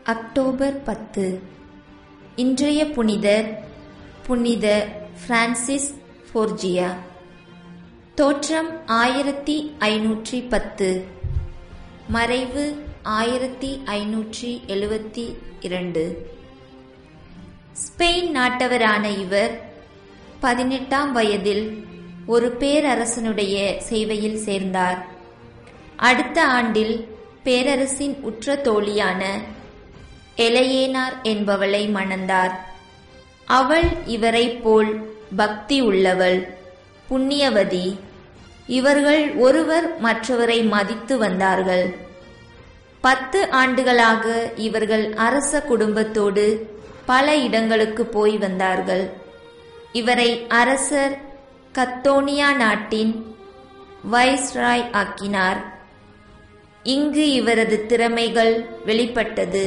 October பத்து இன்றைய புனிதர் புனித பிரான்சிஸ் போர்ஜியா தோற்றம் ஆயிரத்தி ஐநூற்றி பத்து மறைவு ஆயிரத்தி ஐநூற்றி எழுவத்தி இரண்டு ஸ்பெயின் நாட்டவரான இவர் பதினெட்டாம் வயதில் ஒரு பேரரசனுடைய சேவையில் சேர்ந்தார் அடுத்த ஆண்டில் பேரரசின் உற்ற தோழியான எலையேனார் என்பவளை மணந்தார் அவள் இவரைப் போல் பக்தி உள்ளவள் புண்ணியவதி இவர்கள் ஒருவர் மற்றவரை மதித்து வந்தார்கள் பத்து ஆண்டுகளாக இவர்கள் அரச குடும்பத்தோடு பல இடங்களுக்கு போய் வந்தார்கள் இவரை அரசர் கத்தோனியா நாட்டின் வைஸ்ராய் ஆக்கினார் இங்கு இவரது திறமைகள் வெளிப்பட்டது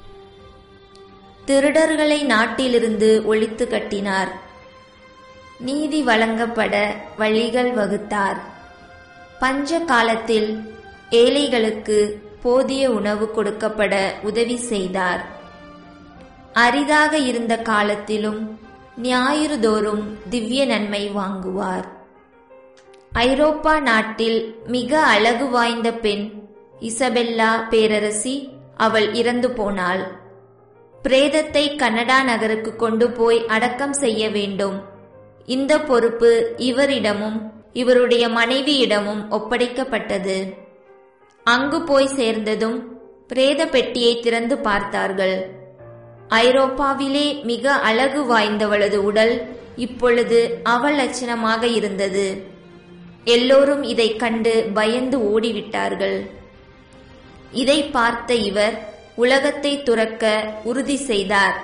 திருடர்களை நாட்டிலிருந்து ஒழித்து கட்டினார் நீதி வழங்கப்பட வழிகள் வகுத்தார் பஞ்ச காலத்தில் ஏழைகளுக்கு போதிய உணவு கொடுக்கப்பட உதவி செய்தார் அரிதாக இருந்த காலத்திலும் ஞாயிறுதோறும் திவ்ய நன்மை வாங்குவார் ஐரோப்பா நாட்டில் மிக அழகு வாய்ந்த பெண் இசபெல்லா பேரரசி அவள் இறந்து போனாள் பிரேதத்தை கனடா நகருக்கு கொண்டு போய் அடக்கம் செய்ய வேண்டும் இந்த பொறுப்பு இவரிடமும் இவருடைய மனைவியிடமும் ஒப்படைக்கப்பட்டது அங்கு போய் சேர்ந்ததும் பிரேத பெட்டியை திறந்து பார்த்தார்கள் ஐரோப்பாவிலே மிக அழகு வாய்ந்தவளது உடல் இப்பொழுது அவலட்சணமாக இருந்தது எல்லோரும் இதைக் கண்டு பயந்து ஓடிவிட்டார்கள் இதை பார்த்த இவர் உலகத்தை துறக்க உறுதி செய்தார்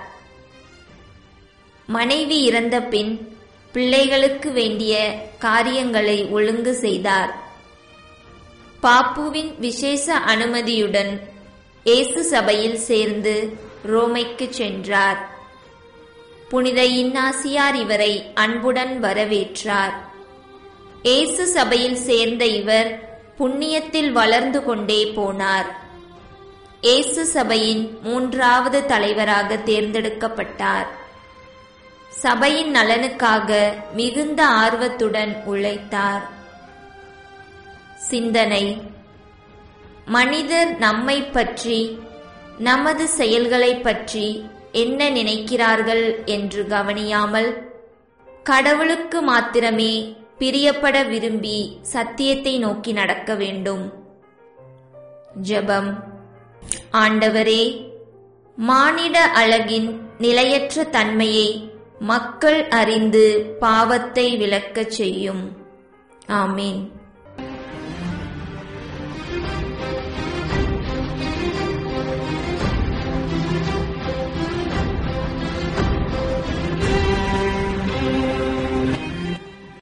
மனைவி இறந்த பின் பிள்ளைகளுக்கு வேண்டிய காரியங்களை ஒழுங்கு செய்தார் பாப்புவின் விசேஷ அனுமதியுடன் இயேசு சபையில் சேர்ந்து ரோமைக்கு சென்றார் புனித இன்னாசியார் இவரை அன்புடன் வரவேற்றார் இயேசு சபையில் சேர்ந்த இவர் புண்ணியத்தில் வளர்ந்து கொண்டே போனார் இயேசு சபையின் மூன்றாவது தலைவராக தேர்ந்தெடுக்கப்பட்டார் சபையின் நலனுக்காக மிகுந்த ஆர்வத்துடன் உழைத்தார் சிந்தனை மனிதர் நம்மை பற்றி நமது செயல்களைப் பற்றி என்ன நினைக்கிறார்கள் என்று கவனியாமல் கடவுளுக்கு மாத்திரமே பிரியப்பட விரும்பி சத்தியத்தை நோக்கி நடக்க வேண்டும் ஜெபம் ஆண்டவரே மானிட அழகின் நிலையற்ற தன்மையை மக்கள் அறிந்து பாவத்தை விளக்கச் செய்யும் ஆமீன்